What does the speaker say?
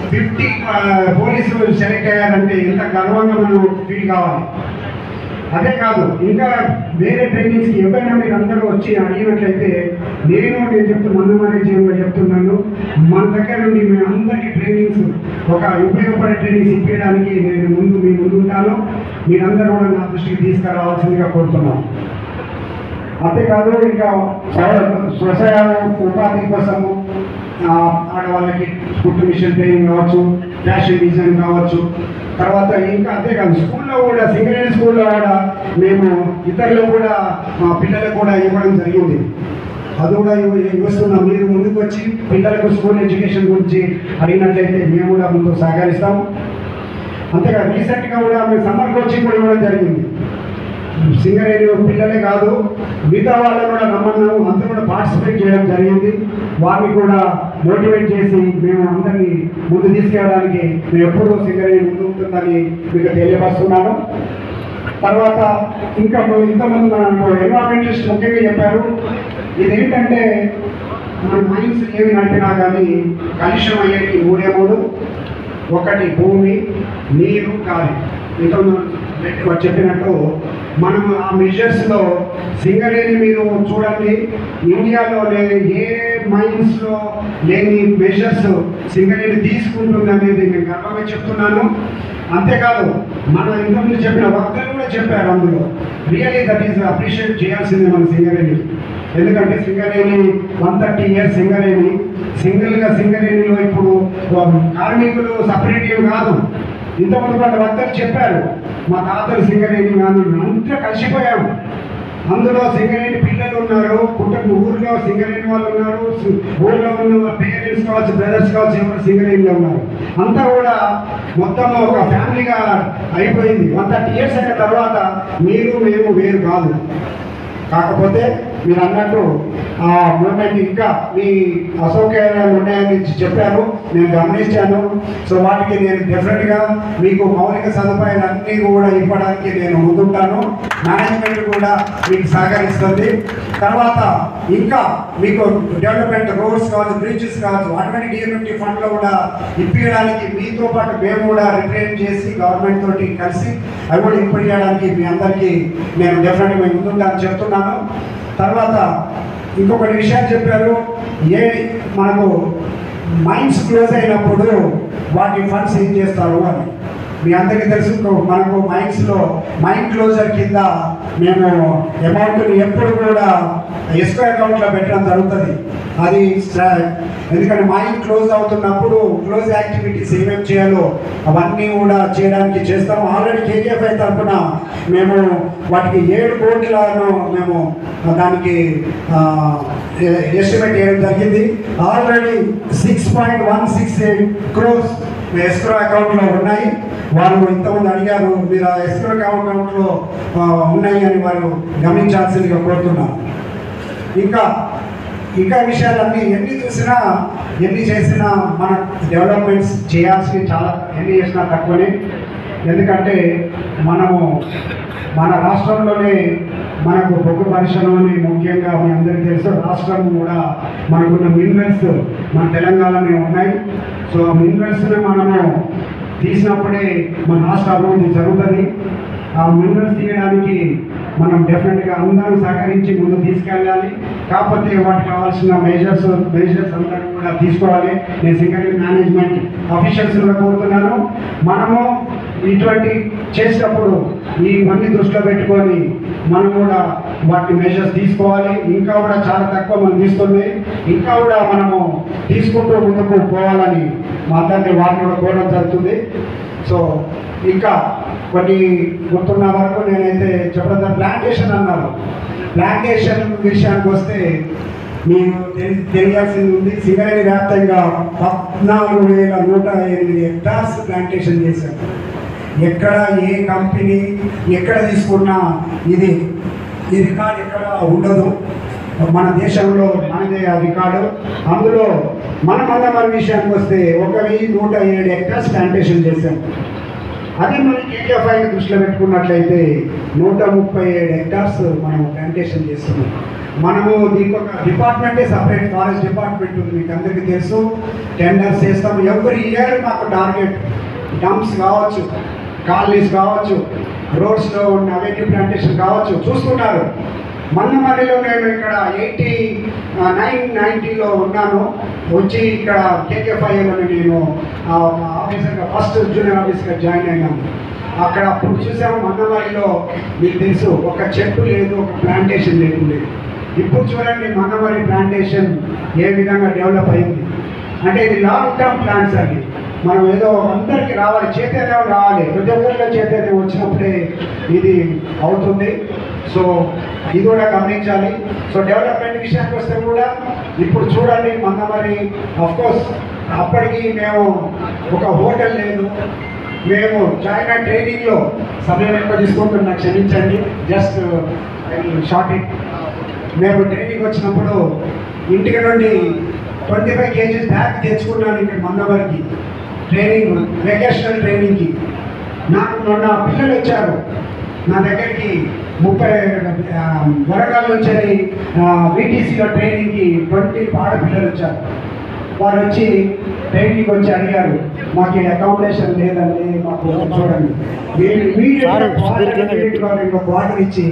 fifty పోలీసులు select అయ్యారంటే ఎంత గర్వంగా మనం ఫీల్ కావాలి అదే కాదు ఇంకా వేరే ట్రైనింగ్స్కి ఎవరైనా మీరు అందరూ వచ్చి అడిగినట్లయితే నేను నేను చెప్తున్నా మన మేనేజ్మెంట్లో చెప్తున్నాను మన దగ్గర నుండి మేము అందరికీ ట్రైనింగ్స్ ఒక ఉపయోగపడే ట్రైనింగ్స్ ఇప్పించడానికి నేను ముందు మీ ముందు ఉంటాను మీరందరూ కూడా నా దృష్టికి తీసుకురావాల్సిందిగా కోరుతున్నాను అంతేకాదు ఇంకా స్వ- స్వసహాయ ఉపాధి కోసము ఆ, ఆడవాళ్ళకి ఫుడ్ మిషన్ ట్రైనింగ్ కావచ్చు ఫ్యాషన్ డిజైన్ కావచ్చు తర్వాత ఇంకా అంతేకాదు స్కూల్లో కూడా సింగరేణి స్కూల్లో కూడా మేము ఇతరులు కూడా మా పిల్లలకు కూడా ఇవ్వడం జరిగింది అది కూడా ఇవ్వ- ఇస్తున్నాం మీరు ముందుకు వచ్చి పిల్లలకు స్కూల్ ఎడ్యుకేషన్ గురించి అడిగినట్లయితే మేము కూడా ముందు సహకరిస్తాం అంతేకాదు రీసెంట్గా కూడా మేము సమ్మర్ కోచింగ్ కూడా ఇవ్వడం జరిగింది సింగరేణి పిల్లలే కాదు మిగతా వాళ్ళని కూడా రమ్మన్నాము అందరూ కూడా పార్టిసిపేట్ చేయడం జరిగింది వారిని కూడా మోటివేట్ చేసి మేము అందరినీ ముందు తీసుకెళ్ళడానికి మేము ఎప్పుడూ సింగరేణి ముందు ఉంటుందని మీకు తెలియపరుస్తున్నాను తర్వాత ఇంకా ఇంతమంది మనకు ఎన్విరాన్మెంటలిస్ట్ ముఖ్యంగా చెప్పారు ఇదేంటంటే మన మైండ్స్ ఏమి నడిపినా కానీ కలుషం అయ్యేటి మూడే మూడు ఒకటి భూమి నీరు గాలి ఇంతకుముందు వారు చెప్పినట్టు మనం ఆ మెజర్స్లో సింగరేణి మీరు చూడండి ఇండియాలోనే ఏ మైన్స్లో లేని మెజర్స్ సింగరేణి తీసుకుంటుంది అనేది నేను గర్వంగా చెప్తున్నాను అంతేకాదు మన ఇంతకుముందు చెప్పిన వక్తలు కూడా చెప్పారు అందులో రియలీ దట్ ఈస్ అప్రిషియేట్ చేయాల్సింది మన సింగరేణి ఎందుకంటే Singareni one thirty years Singareni సింగిల్గా సింగరేణిలో ఇప్పుడు కార్మికులు సపరేట్ ఏం కాదు ఇంతమంది వాళ్ళ వక్తలు చెప్పారు మా తాతలు సింగరేణి కానీ అంతా కలిసిపోయాము అందులో సింగరేణి పిల్లలు ఉన్నారు కుటుంబ ఊర్లో సింగరేణి వాళ్ళు ఉన్నారు సి- ఊర్లో ఉన్న పేరెంట్స్ కావచ్చు బ్రదర్స్ కావచ్చు ఎవరు సింగరేణిలో ఉన్నారు అంతా కూడా మొత్తం ఒక ఫ్యామిలీగా అయిపోయింది వన్ థర్టీ ఇయర్స్ అయిన తర్వాత మీరు మేము వేరు కాదు కాకపోతే మీరు అన్నట్టు ఆ మూమెంట్ ఇంకా మీ అసౌకర్యాలు ఉన్నాయని చెప్పారు నేను గమనించాను సో వాటికి నేను డెఫినెట్గా మీకు మౌలిక సదుపాయాలు అన్నీ కూడా ఇవ్వడానికి నేను ముందుంటాను మేనేజ్మెంట్ కూడా మీకు సహకరిస్తుంది తర్వాత ఇంకా మీకు డెవలప్మెంట్ రోడ్స్ కావచ్చు బ్రిడ్జెస్ కావచ్చు అటువంటి డిఎంఎంటీ ఫండ్లో కూడా ఇప్పించడానికి మీతో పాటు మేము కూడా రిప్రజెంట్ చేసి గవర్నమెంట్ తోటి కలిసి అవి కూడా ఇప్పించడానికి మీ అందరికీ నేను డెఫినెట్గా మేము ముందుంటానని చెప్తున్నాను తర్వాత ఇంకొకటి విషయాలు చెప్పారు ఏ మనకు మైండ్స్ క్లోజ్ అయినప్పుడు వాటి ఫండ్స్ ఏం చేస్తారు అని మీ అందరికీ తెలుసు ఇంకో- మనకు మైండ్స్లో మైండ్ క్లోజర్ కింద మేము అమౌంట్ని ఎప్పుడు కూడా ఎస్కో అకౌంట్లో పెట్టడం జరుగుతుంది అది స్ట్రా- ఎందుకంటే మైండ్ క్లోజ్ అవుతున్నప్పుడు క్లోజ్ యాక్టివిటీస్ ఏమేమి చేయాలో అవన్నీ కూడా చేయడానికి చేస్తాం ఆల్రెడీ కేజీఎఫ్ఐ తరఫున మేము వాటికి ఏడు కోట్లను మేము దానికి ఎస్టిమేట్ చేయడం జరిగింది already six point one six eight crores escrow అకౌంట్లో ఉన్నాయి వారు ఇంతమంది అడిగారు మీరు ఆ ఎస్క్రో అకౌంట్లో ఆ, ఉన్నాయి అని వారు గమనించాల్సిందిగా కోరుతున్నాను ఇంకా ఇంకా విషయాలన్నీ ఎన్ని చూసినా ఎన్ని చేసినా మన డెవలప్మెంట్స్ చేయాల్సి చాలా ఎన్ని చేసినా తక్కువనే ఎందుకంటే మనము మన రాష్ట్రంలోనే మనకు బొగ్గు పరిశ్రమని ముఖ్యంగా మీ అందరికీ తెలుసు రాష్ట్రం కూడా మనకున్న మినరల్స్ మన తెలంగాణలో ఉన్నాయి సో ఆ మినరల్స్ని మనము తీసినప్పుడే మన రాష్ట్ర అభివృద్ధి జరుగుతుంది ఆ మినరల్స్ తీయడానికి మనం డెఫినెట్గా అందరం సహకరించి ముందు తీసుకెళ్ళాలి కాకపోతే వాటికి కావాల్సిన మెజర్స్ మెజర్స్ అందరూ కూడా తీసుకోవాలి నేను సింగరేణి మేనేజ్మెంట్ అఫీషియల్స్ కూడా కోరుతున్నాను మనము ఇటువంటి చేసేటప్పుడు ఇవన్నీ దృష్టిలో పెట్టుకొని మనం కూడా వాటి మెజర్స్ తీసుకోవాలి ఇంకా కూడా చాలా తక్కువ మనం తీసుకున్నాయి ఇంకా కూడా మనము తీసుకుంటూ ముందుకు పోవాలని మా అందరినీ వారిని కూడా కోరడం జరుగుతుంది సో ఇంకా కొన్ని గుర్తున్న వరకు నేనైతే చెప్పడం ప్లాంటేషన్ అన్నారు ప్లాంటేషన్ విషయానికి వస్తే మీరు తెలి- తెలియాల్సింది ఉంది సింగరేణి వ్యాప్తంగా పద్నాలుగు వేల నూట ఎనిమిది హెక్టార్స్ ప్లాంటేషన్ చేశారు ఎక్కడ ఏ కంపెనీ ఎక్కడ తీసుకున్నా ఇది ఈ రికార్డ్ ఎక్కడ ఉండదు మన దేశంలో మనదే ఆ రికార్డు అందులో మన మందమర విషయానికి వస్తే ఒక వెయ్యి నూట ఏడు హెక్టార్స్ ప్లాంటేషన్ చేశాం అదే మనం కేకేఎఫ్ఐని దృష్టిలో పెట్టుకున్నట్లయితే నూట ముప్పై ఏడు హెక్టార్స్ మనం ప్లాంటేషన్ చేస్తున్నాం మనము దీనికి ఒక డిపార్ట్మెంటే సపరేట్ ఫారెస్ట్ డిపార్ట్మెంట్ ఉంది మీకు అందరికీ తెలుసు టెండర్స్ చేస్తాం ఎవ్రీ ఇయర్ మాకు టార్గెట్ డంప్స్ కావచ్చు కాలనీస్ కావచ్చు రోడ్స్లో ఉన్న అవెన్యూ ప్లాంటేషన్ కావచ్చు చూస్తున్నారు మన్నమల్లిలో నేను ఇక్కడ ఎయిటీ నైన్ నైంటీలో ఉన్నాను వచ్చి ఇక్కడ కేకేఫ్ఐలో నేను ఆ, ఒక ఆఫీసర్గా ఫస్ట్ జూనియర్ ఆఫీసర్గా జాయిన్ అయినాను అక్కడ అప్పుడు చూసాము మన్నమల్లిలో మీకు తెలుసు ఒక చెట్టు లేదు ఒక ప్లాంటేషన్ లేకుండే ఇప్పుడు చూడండి మన్నమల్లి ప్లాంటేషన్ ఏ విధంగా డెవలప్ అయింది అంటే ఇది లాంగ్ టర్మ్ ప్లాన్స్ అండి మనం ఏదో అందరికి రావాలి చైతన్యం రావాలి ప్రతి ఒక్కరిలో చైతన్యం వచ్చినప్పుడే ఇది అవుతుంది సో ఇది కూడా గమనించాలి సో డెవలప్మెంట్ విషయానికి వస్తే కూడా ఇప్పుడు చూడండి మొన్న మరి కోర్స్ అప్పటికి మేము ఒక హోటల్ లేదు మేము జాయిన్ అయిన ట్రైనింగ్లో సమయం ఎక్కువ తీసుకుంటున్నా క్షమించండి జస్ట్ షార్ట్ ఇట్ మేము ట్రైనింగ్ వచ్చినప్పుడు ఇంటికి నుండి ట్వంటీ ఫైవ్ కేజీస్ బ్యాగ్ తెచ్చుకున్నాను ఇక్కడ మన్నవరికి ట్రైనింగ్ వెకేషనల్ ట్రైనింగ్కి నాకు మొన్న పిల్లలు వచ్చారు నా దగ్గరికి ముప్పై ఆ, వరంగల్ నుంచి వీటీసీలో ట్రైనింగ్కి ట్వంటీ ఆడపిల్లలు వచ్చారు వారు వచ్చి ట్రైనింగ్కి వచ్చి అడిగారు మాకు ఈ అకామిడేషన్ లేదండి మాకు చూడండి మీరు సార్, సుదీర్ఘంగా ఇమీడియట్గా వాటర్ ఇచ్చి